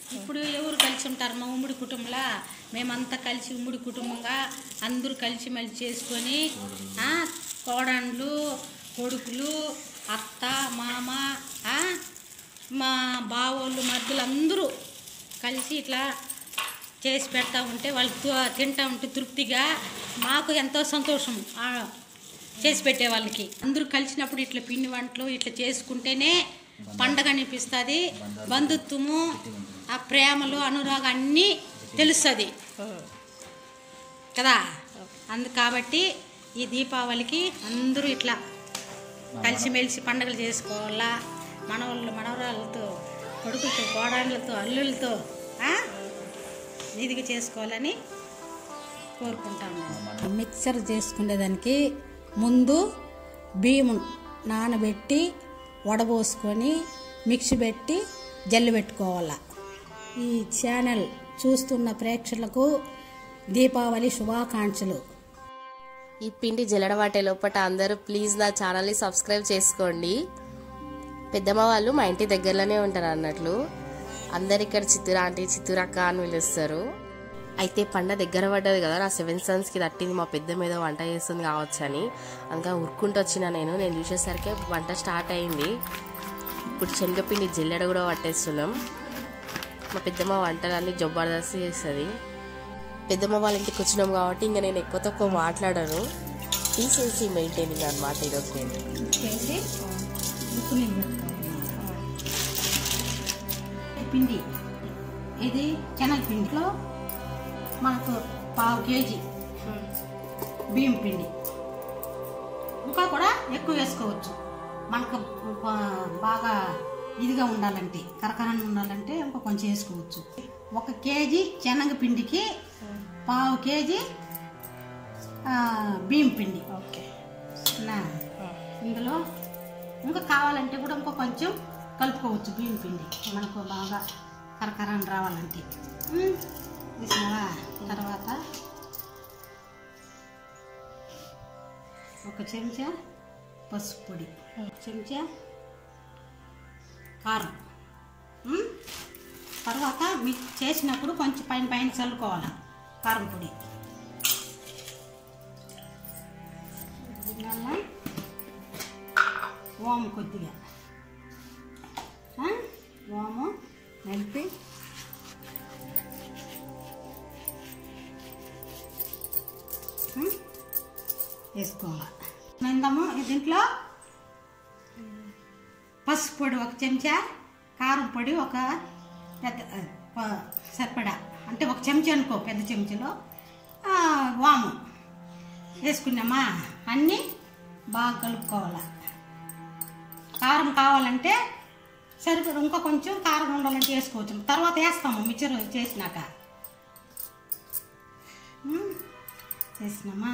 ఇప్పుడు ఎవరు కలిసి ఉంటారు మా ఉమ్మడి కుటుంబంలో మేమంతా కలిసి ఉమ్మడి కుటుంబంగా అందరూ కలిసి మెలిసి చేసుకొని ఆ, కోడళ్ళు కొడుకులు అత్త మామ ఆ, మా బావోళ్ళు మధ్యలో అందరూ కలిసి ఇట్లా చేసి పెడతా ఉంటే వాళ్ళు తి- తింటా ఉంటే తృప్తిగా మాకు ఎంతో సంతోషం ఆ, చేసి పెట్టే వాళ్ళకి అందరూ కలిసినప్పుడు ఇట్లా పిండి వంటలు ఇట్లా చేసుకుంటేనే పండగ అనిపిస్తుంది బంధుత్వము ఆ ప్రేమలు అనురాగం అన్నీ తెలుస్తుంది కదా అందు కాబట్టి ఈ దీపావళికి అందరూ ఇట్లా కలిసిమెలిసి పండుగలు చేసుకోవాలా మనవాళ్ళు మనవరాళ్ళతో కొడుకులతో కోడళ్ళతో అల్లులతో ఆ? ఇదిగా చేసుకోవాలని కోరుకుంటాము మిక్సర్ చేసుకునేదానికి ముందు బియ్యం నానబెట్టి వడబోసుకొని మిక్సీ పెట్టి జల్లి పెట్టుకోవాలి ఈ ఛానల్ చూస్తున్న ప్రేక్షకులకు దీపావళి శుభాకాంక్షలు ఈ పిండి జల్లడవాటే లోపల అందరూ ప్లీజ్ నా ఛానల్ని సబ్స్క్రైబ్ చేసుకోండి పెద్దమ్మ వాళ్ళు మా ఇంటి దగ్గరలోనే ఉంటారు అన్నట్లు అందరు ఇక్కడ చిత్తూరు ఆంటీ చిత్తూరు అక్క అని పిలుస్తారు అయితే పండ దగ్గర పడ్డది కదా నా సెవెన్ సన్స్కి తట్టింది మా పెద్ద మీద వంట చేస్తుంది కావచ్చు అని ఇంకా ఉరుక్కుంటూ వచ్చిన నేను నేను చూసేసరికి వంట స్టార్ట్ అయింది ఇప్పుడు శనగపిండి జల్లెడ కూడా పట్టేస్తున్నాం మా పెద్దమ్మ వంటలన్నీ జబర్దస్త్ చేస్తుంది పెద్దమ్మ వాళ్ళ ఇంటికి వచ్చినాం కాబట్టి ఇంకా నేను ఎక్కువ తక్కువ మాట్లాడను తీసేసి మెయింటైనింగ్ అనమాట ఈరోజు నేను చేసి ఉప్పు నీళ్ళు పెట్టుకోవాలి పిండి ఇది శనగ పిండిలో మనకు పావు కేజీ బియ్యం పిండి ఇంకా కూడా ఎక్కువ వేసుకోవచ్చు మనకు బా- బాగా ఇదిగా ఉండాలంటే కరకరని ఉండాలంటే ఇంకా కొంచెం వేసుకోవచ్చు ఒక కేజీ శనగ పిండికి పావు కేజీ ఆ, బియ్యం పిండి ఓకే నా ఇందులో ఇంకా కావాలంటే కూడా ఇంకో కొంచెం కలుపుకోవచ్చు బియ్యం పిండి మనకు బాగా కరకరని రావాలంటే ఉమ్, చూసినావా తర్వాత ఒక చెంచా పసుపు పొడి ఒక చెంచా కారం ఉమ్, తర్వాత మిక్స్ చేసినప్పుడు కొంచెం పైన పైన చల్లుకోవాలి కారం పొడి దీనివల్ల వాము కొద్దిగా ఆ? వాము కలిపి ఉం? వేసుకోవాలి నిందము దీంట్లో పసుపు పొడి ఒక చెంచా కారం పొడి ఒక పెద్ద ఆ, ప- సరిపడా అంటే ఒక చెంచా అనుకో పెద్ద చెంచాలో ఆ, వాము వేసుకున్నామా అన్నీ బాగా కలుపుకోవాలి కారం కావాలంటే సరిపడ ఇంకా కొంచెం కారం ఉండాలంటే వేసుకోవచ్చు తర్వాత వేస్తాము మిక్చర్ చేసినాక ఉమ్, చేసినామా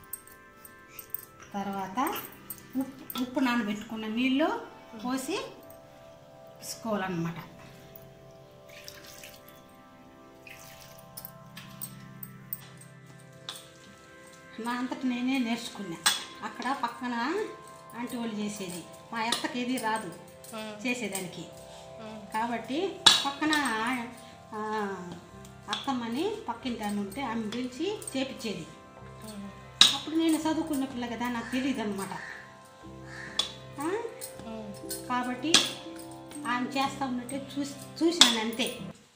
తర్వాత ఉప్పు ఉప్పు నానబెట్టుకున్న నీళ్ళు పోసి తీసుకోవాలన్నమాట నా అంతటి నేనే నేర్చుకున్నా అక్కడ పక్కన ఆంటీ వాళ్ళు చేసేది మా అత్తకి ఏది రాదు చేసేదానికి కాబట్టి పక్కన ఆ, అత్తమ్మని పక్కింటి ఆమె ఉంటే ఆమె పిలిచి చేపించేది అప్పుడు నేను చదువుకున్న పిల్ల కదా నాకు తెలియదు అనమాట కాబట్టి ఆమె చేస్తా ఉన్నట్టే చూసి చూశాను అంతే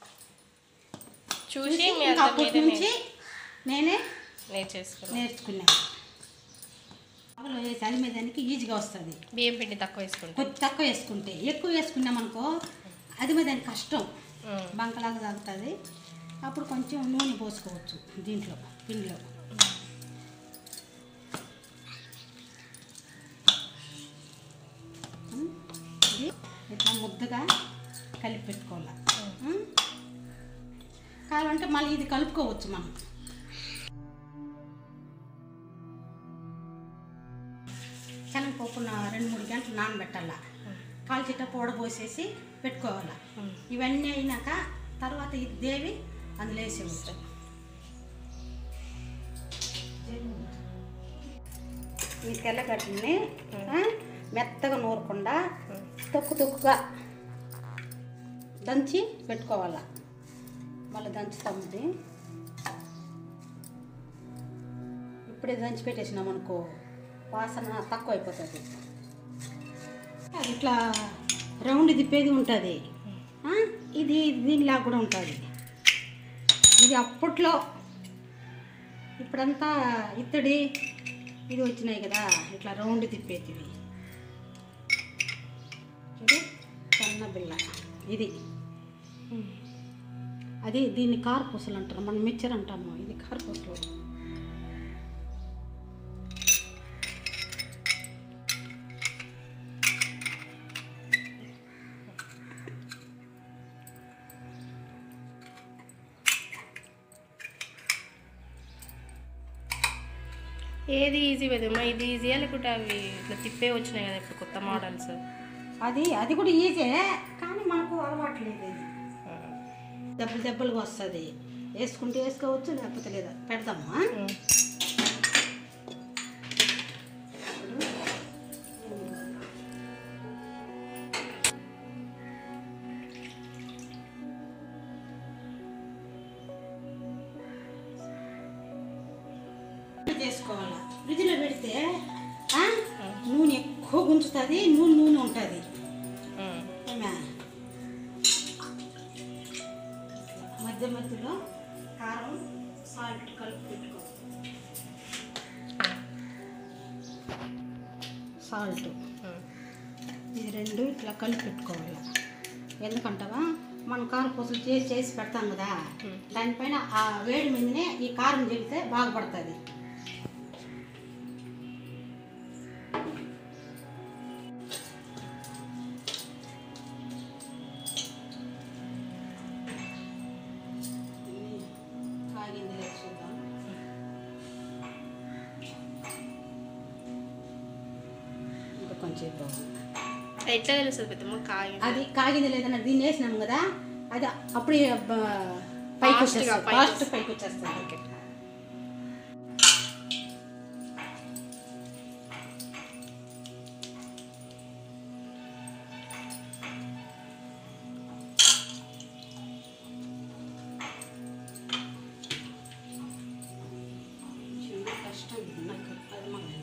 చూసి మీ ఇంకా అంత అప్పటి మీరే నుంచి నేనే నేర్చేసుకున్నాను నేర్చుకున్నాను పగలు వేసి అదిమేదానికి ఈజీగా వస్తుంది బియ్యం పిండి తక్కువ వేసుకుంటాం కొద్ది తక్కువ వేసుకుంటే ఎక్కువ వేసుకున్నాం అనుకో అదిమేదానికి కష్టం బంకలాగా తాగుతుంది అప్పుడు కొంచెం నూనె పోసుకోవచ్చు దీంట్లో పిండిలో ఉం? ఇది ఇట్లా ముద్దగా కలిపి పెట్టుకోవాలి ఉం? కావాలంటే మళ్ళీ ఇది కలుపుకోవచ్చు మనం శనగపప్పు నా- రెండు మూడు గంటలు నానబెట్టాల కాల్చేట పొడ పోసేసి పెట్టుకోవాలి ఇవన్నీ అయినాక తర్వాత ఇది దేవి అందులో వేసేవచ్చు ఈ తెల్లగడ్డని ఆ, మెత్తగా నూరకుండా తొక్కు తొక్కుగా దంచి పెట్టుకోవాలి మళ్ళీ దంచుతాం ఇది ఇప్పుడే దంచి పెట్టేసినాం అనుకో వాసన తక్కువ అయిపోతుంది అది ఇట్లా రౌండ్ తిప్పేది ఉంటుంది ఆ, ఇది దీనిలా కూడా ఉంటుంది ఇది అప్పట్లో ఇప్పుడంతా ఇత్తడి ఇది వచ్చినాయి కదా ఇట్లా రౌండ్ తిప్పేటివి చూడు సన్న బిల్ల ఇది అది దీన్ని కార్పూసలు అంటారు మనం మిక్చర్ అంటాము ఇది కార్పూసలు ఏది ఈజీ పెద్దమ్మా ఇది ఈజీయా లేకుంటే అవి ఇట్లా తిప్పే వచ్చినాయి కదా ఇప్పుడు కొత్త మోడల్స్ అది అది కూడా ఈజే కానీ మనకు అలవాటు లేదు ఇది దెబ్బలు దెబ్బలుగా వస్తుంది వేసుకుంటే వేసుకోవచ్చు లేకపోతే లేదా పెడదామా చేసుకోవాలి ఫ్రిడ్జ్లో పెడితే ఆ, నూనె ఎక్కువ గుంజుతుంది నూనె నూనె ఉంటుంది ఏమే? మధ్య మధ్యలో కారం సాల్ట్ కలిపి పెట్టుకో సాల్ట్ ఇది రెండు ఇట్లా కలిపి పెట్టుకోవాలి ఎందుకంటావా మనం కారం పూసలు చేసి చేసి పెడతాం కదా దానిపైన ఆ వేడి మీదనే ఈ కారం చెల్లితే బాగుపడుతుంది కాగింది లేదు చూద్దాం ఇంకా కొంచెం బాగుంది ఎట్లా తెలుస్తుంది పెద్దమ్మ కాగి అది కాగింది లేదన్న దీన్ని వేసినాం కదా అది అప్పుడే బ- పైకి Fast గా వచ్చేస్తుంది పైకి ఫాస్ట్ పైకి వచ్చేస్తుంది చిన్న కష్టం నాకు అది మాకు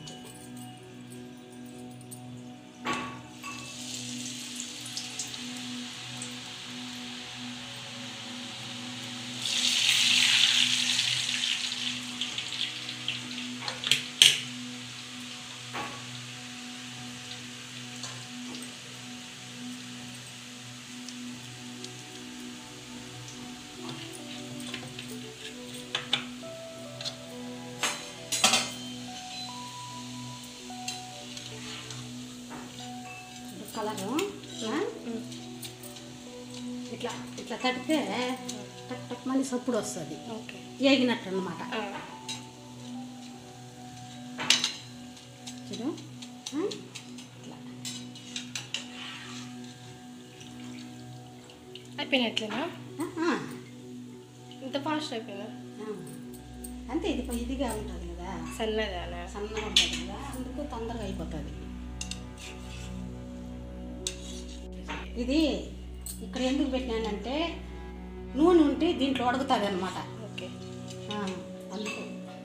కలరు ఆ? ఇట్లా ఇట్లా తడితే టక్ టక్ మళ్ళీ సప్పుడు వస్తుంది ఓకే ఏగినట్టు అనమాట చూడు ఆ? ఇట్లా అయిపోయినట్లేనా ఆ, ఆ, ఇంత ఫాస్ట్ అయిపోయిందా ఆ. అంతే ఇది ప- ఇదిగా ఉంటుంది కదా సన్నదానా సన్నగా ఉంటుంది కదా అందుకు తొందరగా అయిపోతుంది ఇది ఇక్కడ ఎందుకు పెట్టినానంటే నూనె ఉంటే దీంట్లో అడుగుతుంది అనమాట ఓకే అందుకు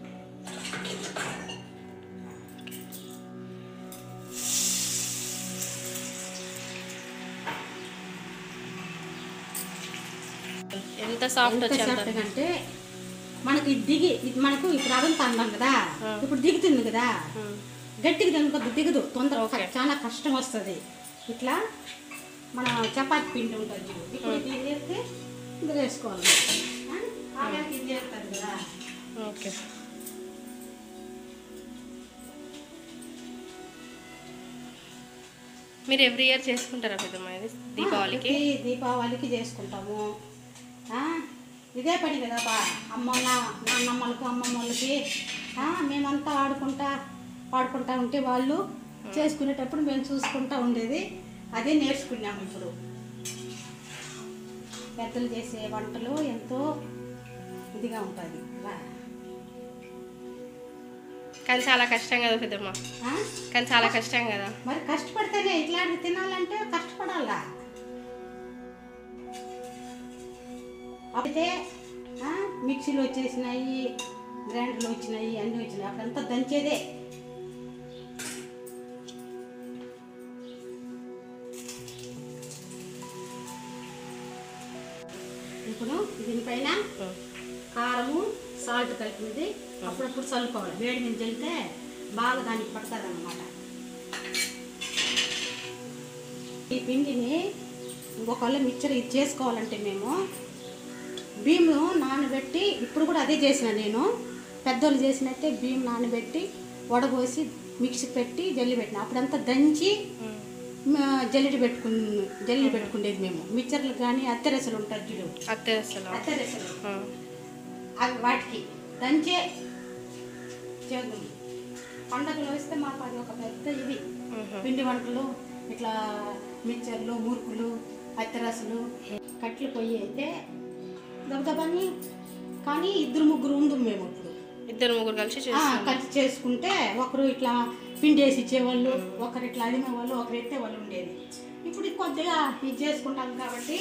ఎంత సాఫ్ట్ ఎంత వచ్చి సాఫ్ట్గా అంటే మనకి ఇది దిగి ఇది మనకు ఇప్పుడు అదంతా అన్నాం కదా ఆ. ఇప్పుడు దిగుతుంది కదా గట్టిగా దానికి దిగదు తొందర ఓకే. చాలా కష్టం వస్తుంది ఇట్లా మన చపాతి పిండి ఉంటుంది చూడు. ఇప్పుడు ఇది వేస్తే ఇందులో వేసుకోవాలి ఆ? ఆగాక ఇది చేస్తారు కదా ఓకే మీరు ఎవ్రీ ఇయర్ చేసుకుంటారా పెద్దమ్మ ఇది దీపావళికి ప్రతి దీపావళికి చేసుకుంటాము ఆ? ఇదే పని కదా బా అమ్మమ్మ నాన్నమ్మలకు అమ్మమ్మలకి ఆ, మేమంతా ఆడుకుంటా పాడుకుంటా ఉంటే వాళ్ళు చేసుకునేటప్పుడు మేము చూసుకుంటా ఉండేది అదే నేర్చుకున్నాము ఇప్పుడు పెద్దలు చేసే వంటలు ఎంతో ఇదిగా ఉంటుంది బా. కానీ చాలా కష్టం కదా పెద్దమ్మ ఆ? కానీ చాలా కష్టం కదా మరి కష్టపడితేనే ఇట్లాంటివి తినాలంటే కష్టపడాలా అప్పుడైతే ఆ, మిక్సీలు వచ్చేసినాయి గ్రైండర్లు వచ్చినాయి అన్నీ వచ్చినాయి అప్పుడంతా దంచేదే ఇప్పుడు దీనిపైన కారము సాల్ట్ కలిపినది అప్పుడప్పుడు చల్లుకోవాలి వేడి మీద చల్లితే బాగా దానికి పడుతుంది అన్నమాట ఈ పిండిని ఇంకొకళ్ళు మిక్చర్ ఇది చేసుకోవాలంటే మేము బియ్యం నానబెట్టి ఇప్పుడు కూడా అదే చేసిన నేను పెద్దోళ్ళు చేసినట్టే బియ్యం నానబెట్టి వడబోసి మిక్సీ పెట్టి జల్లి పెట్టిన అప్పుడంతా దంచి జల్లెడ పెట్టుకుని జల్లి పెట్టుకునేది మేము మిక్చర్లు కానీ అత్తెరసలు ఉంటారు చూడు అత్తే అసలు అత్తెరసలు అవి వాటికి దంచే చేద్దాం పండగలు వస్తే మాకు అది ఒక పెద్ద ఇది పిండి వంటలు ఇట్లా మిక్చర్లు మురుకులు అత్తరసలు కట్లు పొయ్యి అయితే దబదబాని కానీ ఇద్దరు ముగ్గురు ఉండు మేము ఇప్పుడు ఇద్దరు ముగ్గురు కలిసి ఆ, చేస్తాం కలిసి చేసుకుంటే ఒకరు ఇట్లా పిండి వేసి ఇచ్చేవాళ్ళు ఒకరు ఇట్లా అదిమే వాళ్ళు ఒకరు ఎత్తే వాళ్ళు ఉండేది ఇప్పుడు ఇది కొద్దిగా ఇది చేసుకుంటాం కాబట్టి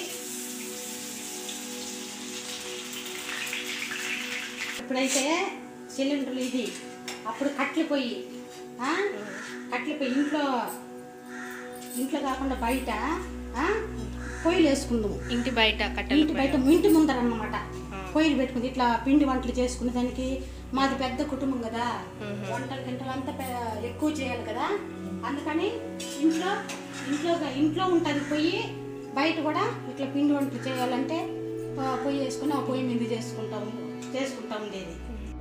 ఇప్పుడైతే సిలిండర్లు ఇది అప్పుడు కట్లు పొయ్యి ఆ? కట్లు పొయ్యి ఇంట్లో ఇంట్లో కాకుండా బయట ఆ? పొయ్యిలు వేసుకుందాము ఇంటి బయట కట్టెలు ఇంటి బయట ఇంటి ముందర అన్నమాట పొయ్యిలు పెట్టుకుంది ఇట్లా పిండి వంటలు చేసుకునే దానికి మాది పెద్ద కుటుంబం కదా వంటలు గింటలు అంతా పె- ఎక్కువ చేయాలి కదా అందుకని ఇంట్లో ఇంట్లో ఇంట్లో ఉంటుంది పొయ్యి బయట కూడా ఇట్లా పిండి వంటలు చేయాలంటే ఆ, పొయ్యి వేసుకుని ఆ పొయ్యి మీద చేసుకుంటాము చేసుకుంటా ఉండేది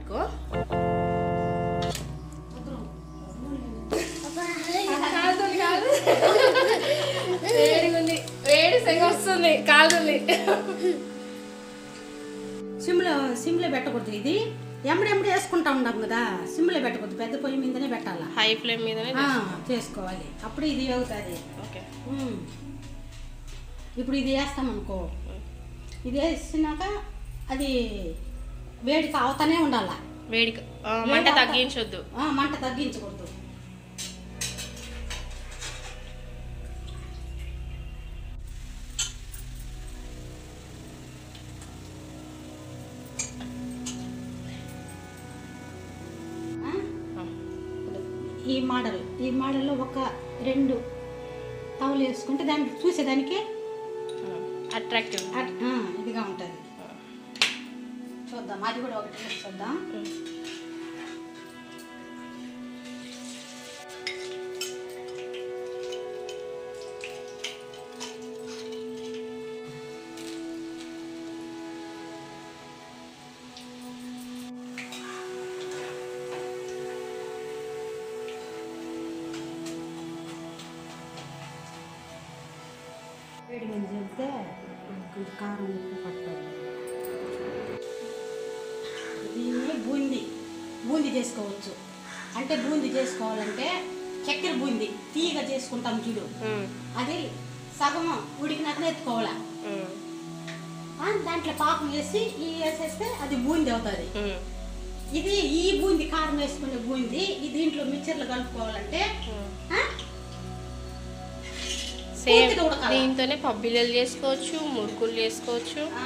వేడిగుంది వేడి సెగ వస్తుంది కాలుతుంది సిమ్లో సిమ్లో పెట్టకూడదు ఇది ఎమ్మడెమ్మడి వేసుకుంటా ఉన్నాం కదా సిమ్లో పెట్టకూడదు పెద్ద పొయ్యి మీదనే పెట్టాలా హై ఫ్లేమ్ మీదనే ఆ, చేసుకోవాలి అప్పుడు ఇది అవుతుంది ఓకే ఉమ్. ఇప్పుడు ఇది వేస్తాం అనుకో ఇది వేసినాక అది వేడికి అవుతానే ఉండాల వేడి ఆ, మంట తగ్గించొద్దు ఆ, మంట తగ్గించకూడదు ఆ? ఆ. ఈ మోడల్ ఈ మోడల్లో ఒక రెండు టవల్ వేసుకుంటే దానికి చూసేదానికి అట్రాక్టివ్ అట్- ఆ, ఇదిగా ఉంటుంది చూద్దాం అది కూడా ఒకటి వేసి చూద్దాం వేడి మీద చెప్తే కొంచెం కారం ఉప్పు పడుతుంది దీన్ని బూంది బూంది చేసుకోవచ్చు అంటే బూంది చేసుకోవాలంటే చక్కెర బూంది తీగ చేసుకుంటాం చూడు అది సగం ఉడికినాక ఎత్తుకోవాలా ఆ, దాంట్లో పాకం వేసి ఈ వేసేస్తే అది బూంది అవుతుంది ఇది ఈ బూంది కారం వేసుకునే బూంది ఈ దీంట్లో మిక్చర్లు కలుపుకోవాలంటే ఆ, సేమ్ పూర్తిగా ఉడకాల. దీంతోనే పబ్బిల్లలు చేసుకోవచ్చు మురుకులు చేసుకోవచ్చు ఆ,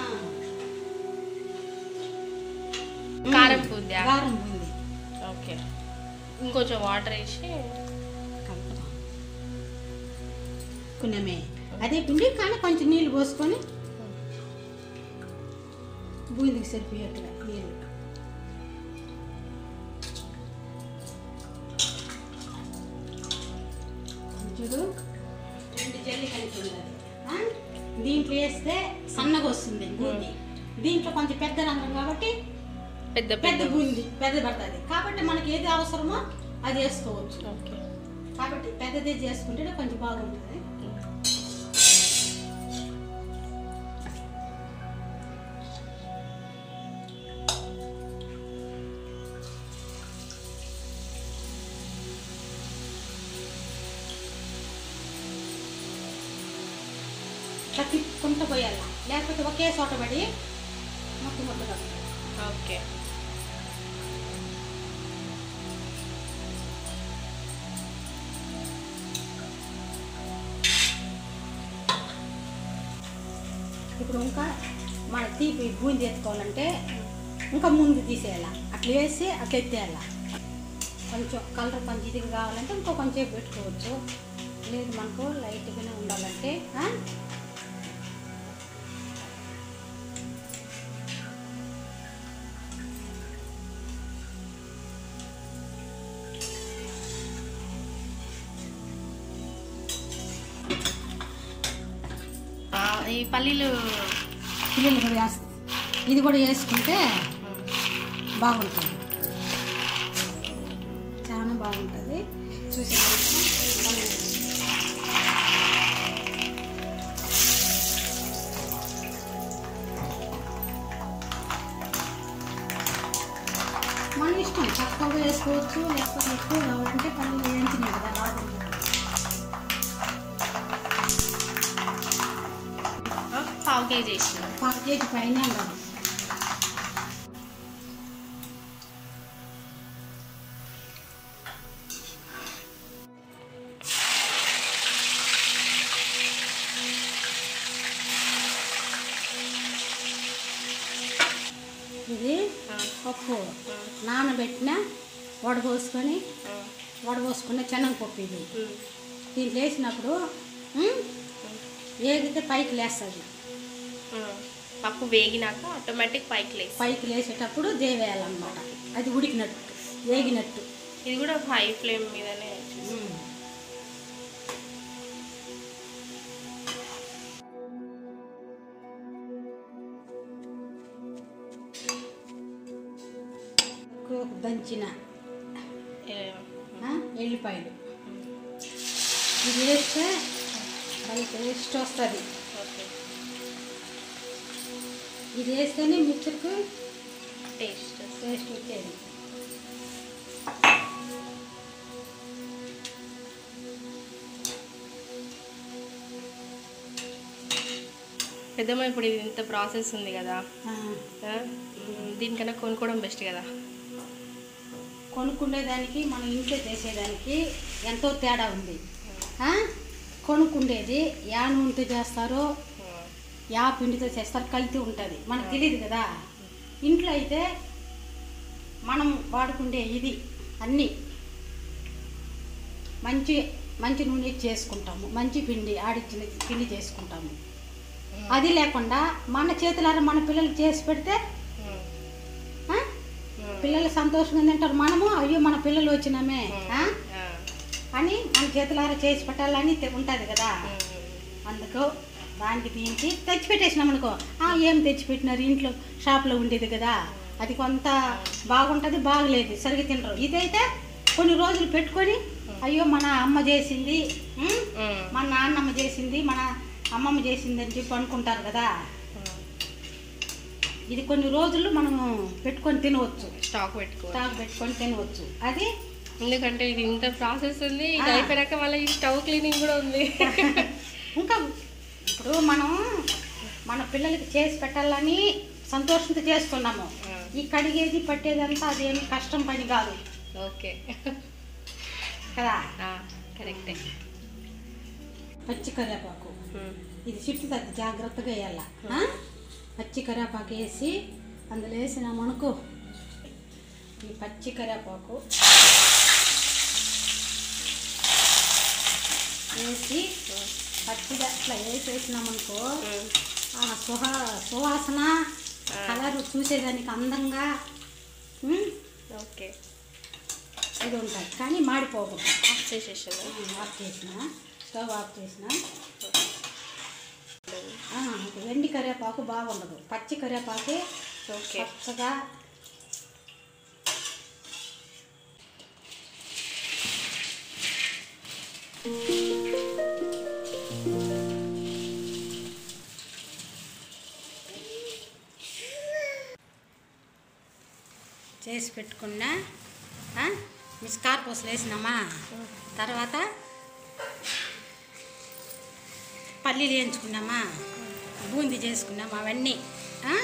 కారం బూందా కారం బూంది ఓకే ఇంకొంచెం వాటర్ వేసి కలుపుదాం కున్నమే అదే పిండి కానీ కొంచెం నీళ్ళు పోసుకొని బూందికి సరిపోయేట్టుగా నీళ్ళు చూడు రెండు జల్లి కలిపి ఉన్నది ఆ? దీంట్లో వేస్తే సన్నగా వస్తుంది బూంది దీంట్లో కొంచెం పెద్ద రంధ్రం కాబట్టి పెద్ద పెద్ద పెద్ద బూంది పెద్ద పడుతుంది కాబట్టి మనకి ఏది అవసరమో అది వేసుకోవచ్చు ఓకే కాబట్టి పెద్దదే చేసుకుంటే కొంచెం బాగుంటుంది ఇట్లా తిప్పుకుంటూ పోయాల లేకపోతే ఒకే చోట పడి మొత్తం మొత్తం వస్తుంది ఓకే ఇప్పుడు ఇంకా మన తీపి బూంది ఎత్తుకోవాలంటే ఇంకా ముందు తీసేయాల అట్లా వేసి అట్లా ఎత్తేయాల కొంచెం కలర్ కొంచెం ఇదిగా కావాలంటే ఇంకో కొంచెం పెట్టుకోవచ్చు లేదు మనకు లైట్గానే ఉండాలంటే ఆ? ఆ, ఈ పల్లీలు పిల్లలు కూడా వేస్తా ఇది కూడా వేసుకుంటే బాగుంటుంది చాలా బాగుంటుంది చూసే మన ఇష్టం తక్కువగా వేసుకోవచ్చు లేకపోతే ఎక్కువ కావాలంటే పళ్ళు వేయించినాయి కదా రాదు ఆ, పావు కేజీ వేసిన పావు కేజీ పైన కాదు ఇది పప్పు నానబెట్టిన వడపోసుకొని వడపోసుకున్న శనగపప్పు ఇది దీంట్లో వేసినప్పుడు ఉమ్, వేగితే పైకి లేస్తుంది పప్పు వేగినాక ఆటోమేటిక్ పైకి లేసి పైకి లేచేటప్పుడు దేవేయాలన్నమాట అది ఉడికినట్టు వేగినట్టు ఇది కూడా హై ఫ్లేమ్ మీదనే ఉమ్. ఎక్కువ దంచిన ఏ- ఆ, ఎల్లిపాయలు ఇది వేస్తే అది టేస్ట్ వస్తుంది ఓకే ఇది వేస్తేనే మిక్సర్కు టేస్ట్ టేస్ట్ వచ్చేది పెద్దమ్మ ఇప్పుడు ఇది ఇంత ప్రాసెస్ ఉంది కదా ఆ, ఆ, మ్, దీనికన్నా కొనుక్కోవడం బెస్ట్ కదా కొనుక్కుండేదానికి మనం ఇంట్లో చేసేదానికి ఎంతో తేడా ఉంది ఆ? కొనుక్కుండేది యా నూనెతో చేస్తారో యా పిండితో చేస్తారో కల్తీ ఉంటుంది మనకు తెలియదు కదా ఇంట్లో అయితే మనం వాడుకుండే ఇది అన్నీ మంచి మంచి నూనె చేసుకుంటాము మంచి పిండి ఆడిచ్చిన పిండి చేసుకుంటాము అది లేకుండా మన చేతులారా మన పిల్లలకి చేసి పెడితే ఆ? పిల్లలు సంతోషంగా తింటారు మనము అయ్యో మన పిల్లలు వచ్చినామే ఆ? అని మన చేతులారా చేసి పెట్టాలని ఉంటుంది కదా అందుకు దానికి దీనికి తెచ్చిపెట్టేసినాం అనుకో "ఆ, ఏం తెచ్చిపెట్టినారు ఇంట్లో షాప్లో ఉండేది కదా అది కొంత బాగుంటుంది బాగలేదు సరిగ్గా తినరు ఇదైతే కొన్ని రోజులు పెట్టుకొని అయ్యో మన అమ్మ చేసింది ఉమ్, మన నాన్నమ్మ చేసింది మన అమ్మమ్మ చేసింది అని చెప్పి అనుకుంటారు కదా ఇది కొన్ని రోజులు మనము పెట్టుకొని తినవచ్చు స్టాక్ పెట్టుకో స్టాక్ పెట్టుకొని తినవచ్చు అది ఎందుకంటే ఇది ఇంత ప్రాసెస్ ఉంది ఇది ఆ. అయిపోయాక మళ్ళీ ఈ స్టవ్ క్లీనింగ్ కూడా ఉంది ఇంకా ఇప్పుడు మనం మన పిల్లలకి చేసి పెట్టాలని సంతోషంతో చేస్తున్నాము ఆ. ఈ కడిగేది పట్టేదంతా అదేమి కష్టం పని కాదు ఓకే కదా కరెక్టే పచ్చి కరివేపాకు ఇది చిట్టు తగ్గి జాగ్రత్తగా వేయాల ఆ? పచ్చి కరివేపాకు వేసి అందులో వేసినామనుకో ఈ పచ్చి కరివేపాకు వేసి పచ్చిగా అట్లా వేసేసినామనుకో ఆ సుహా సువాసన కలర్ చూసేదానికి అందంగా ఉమ్, ఓకే ఇది ఉంటుంది కానీ మాడిపోకూడదు ఆఫ్ చేసేసాను ఆఫ్ చేసిన స్టవ్ ఆఫ్ చేసిన ఆ, ఇది ఎండి కరివేపాకు బాగుండదు పచ్చి కరివేపాకే ఓకే పచ్చగా చేసి పెట్టుకున్న ఆ, మిస్కార్ పూసలు వేసినామా తర్వాత పల్లీలు వేయించుకున్నామా బూందీ చేసుకున్నాం అవన్నీ ఆ?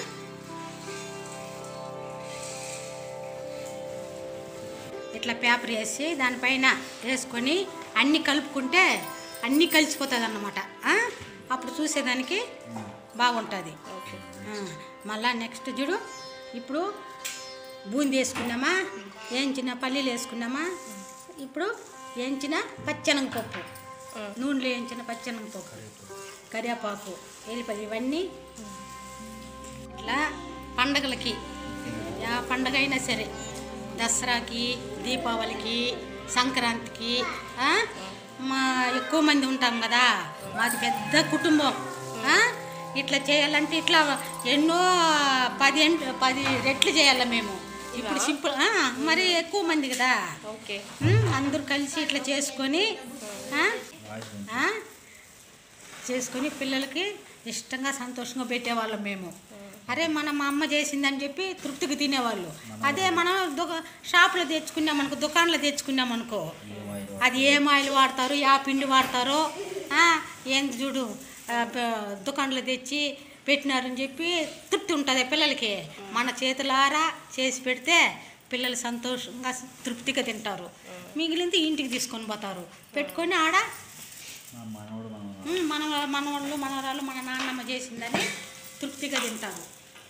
ఇట్లా పేపర్ వేసి దానిపైన వేసుకొని అన్నీ కలుపుకుంటే అన్నీ కలిసిపోతుంది అన్నమాట అప్పుడు చూసేదానికి బాగుంటుంది ఓకే ఆ, మళ్ళా నెక్స్ట్ చూడు ఇప్పుడు బూందీ వేసుకున్నామా వేయించిన పల్లీలు వేసుకున్నామా ఇప్పుడు వేయించిన పచ్చెనగపప్పు నూనెలో వేయించిన పచ్చెనగపప్పు కరివేపాకు ఎల్లిపల్లి ఇవన్నీ ఇట్లా పండగలకి యా పండగ అయినా సరే దసరాకి దీపావళికి సంక్రాంతికి ఆ? మా ఎక్కువ మంది ఉంటాం కదా మాది పెద్ద కుటుంబం ఆ? ఇట్లా చేయాలంటే ఇట్లా ఎన్నో పది ఎంట పది రెట్లు చేయాలి మేము ఇప్పుడు సింపుల్ ఆ, మరి ఎక్కువ మంది కదా ఓకే ఉమ్, అందరూ కలిసి ఇట్లా చేసుకొని ఆ? ఆ? చేసుకొని పిల్లలకి ఇష్టంగా సంతోషంగా పెట్టేవాళ్ళం మేము అరే మనం మా అమ్మ చేసిందని చెప్పి తృప్తిగా తినేవాళ్ళు అదే మనం దుక షాప్లో తెచ్చుకున్నాం అనుకో దుకాణంలో తెచ్చుకున్నాం అనుకో అది ఏం ఆయిల్ వాడతారు యా పిండి వాడతారో ఆ, ఏంది చూడు ఆ, ప- దుకాణంలో తెచ్చి పెట్టినారని చెప్పి తృప్తి ఉంటుంది పిల్లలకి మన చేతులారా చేసి పెడితే పిల్లలు సంతోషంగా తృప్తిగా తింటారు మిగిలింది ఇంటికి తీసుకొని పోతారు పెట్టుకొని ఆడ మనవడు మనం ఉమ్, మన మనవాళ్ళు మనవరాలు మన నాన్నమ్మ చేసిందని తృప్తిగా తింటారు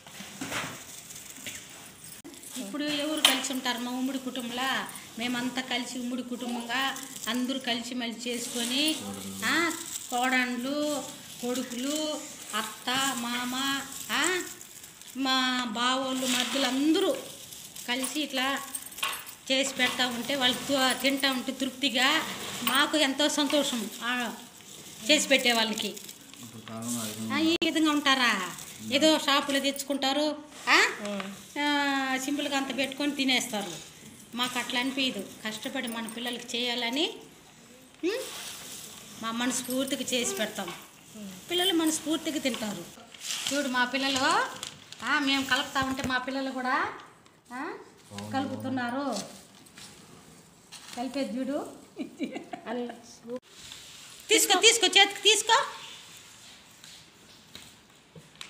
ఇప్పుడు ఎవరు కలిసి ఉంటారు మా ఉమ్మడి కుటుంబంలో మేమంతా కలిసి ఉమ్మడి కుటుంబంగా అందరూ కలిసి మళ్ళీ చేసుకొని ఆ, కోడళ్ళు కొడుకులు అత్త మామ ఆ, మా బావోళ్ళు మధ్యలో అందరూ కలిసి ఇట్లా చేసి పెడతా ఉంటే వాళ్ళు తు- తింటా ఉంటే తృప్తిగా మాకు ఎంతో సంతోషం ఆ, చేసి పెట్టే వాళ్ళకి ఇప్పుడు కాలంలో అది ఆ, ఈ విధంగా ఉంటారా ఏదో షాపులో తెచ్చుకుంటారు ఆ? ఆ, సింపుల్గా అంత పెట్టుకొని తినేస్తారు మాకు అట్లా అనిపించదు కష్టపడి మన పిల్లలకి చేయాలని ఉమ్, మా మనస్ఫూర్తిగా చేసి పెడతాం పిల్లలు మనస్ఫూర్తిగా తింటారు చూడు మా పిల్లలు ఆ, మేము కలుపుతా ఉంటే మా పిల్లలు కూడా ఆ, కలుపుతున్నారు కలిపేది చూడు తీసుకో తీసుకో చేతికి తీసుకో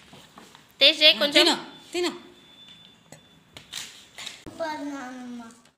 టేస్ట్ చేయి కొంచెం తిను తిను సూపర్ నానమ్మ